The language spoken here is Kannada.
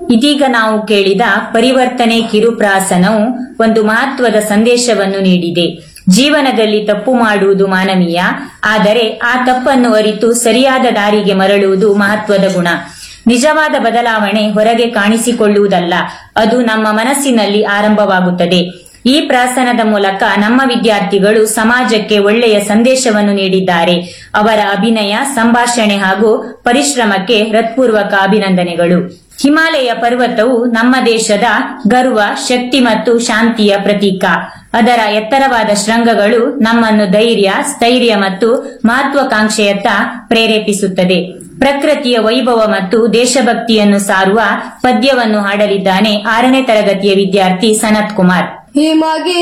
ಇದೀಗ ನಾವು ಕೇಳಿದ ಪರಿವರ್ತನೆ ಕಿರುಪ್ರಾಸನವು ಒಂದು ಮಹತ್ವದ ಸಂದೇಶವನ್ನು ನೀಡಿದೆ ಜೀವನದಲ್ಲಿ ತಪ್ಪು ಮಾಡುವುದು ಮಾನವೀಯ ಆದರೆ ಆ ತಪ್ಪನ್ನು ಅರಿತು ಸರಿಯಾದ ದಾರಿಗೆ ಮರಳುವುದು ಮಹತ್ವದ ಗುಣ ನಿಜವಾದ ಬದಲಾವಣೆ ಹೊರಗೆ ಕಾಣಿಸಿಕೊಳ್ಳುವುದಲ್ಲ ಅದು ನಮ್ಮ ಮನಸ್ಸಿನಲ್ಲಿ ಆರಂಭವಾಗುತ್ತದೆ ಈ ಪ್ರಾಸನದ ಮೂಲಕ ನಮ್ಮ ವಿದ್ಯಾರ್ಥಿಗಳು ಸಮಾಜಕ್ಕೆ ಒಳ್ಳೆಯ ಸಂದೇಶವನ್ನು ನೀಡಿದ್ದಾರೆ ಅವರ ಅಭಿನಯ ಸಂಭಾಷಣೆ ಹಾಗೂ ಪರಿಶ್ರಮಕ್ಕೆ ಹೃತ್ಪೂರ್ವಕ ಅಭಿನಂದನೆಗಳು ಹಿಮಾಲಯ ಪರ್ವತವು ನಮ್ಮ ದೇಶದ ಗರ್ವ ಶಕ್ತಿ ಮತ್ತು ಶಾಂತಿಯ ಪ್ರತೀಕ ಅದರ ಎತ್ತರವಾದ ಶೃಂಗಗಳು ನಮ್ಮನ್ನು ಧೈರ್ಯ ಸ್ಥೈರ್ಯ ಮತ್ತು ಮಹತ್ವಾಕಾಂಕ್ಷೆಯತ್ತ ಪ್ರೇರೇಪಿಸುತ್ತದೆ ಪ್ರಕೃತಿಯ ವೈಭವ ಮತ್ತು ದೇಶಭಕ್ತಿಯನ್ನು ಸಾರುವ ಪದ್ಯವನ್ನು ಹಾಡಲಿದ್ದಾನೆ ಆರನೇ ತರಗತಿಯ ವಿದ್ಯಾರ್ಥಿ ಸನತ್ ಕುಮಾರ್ ಹಿಮಗೆ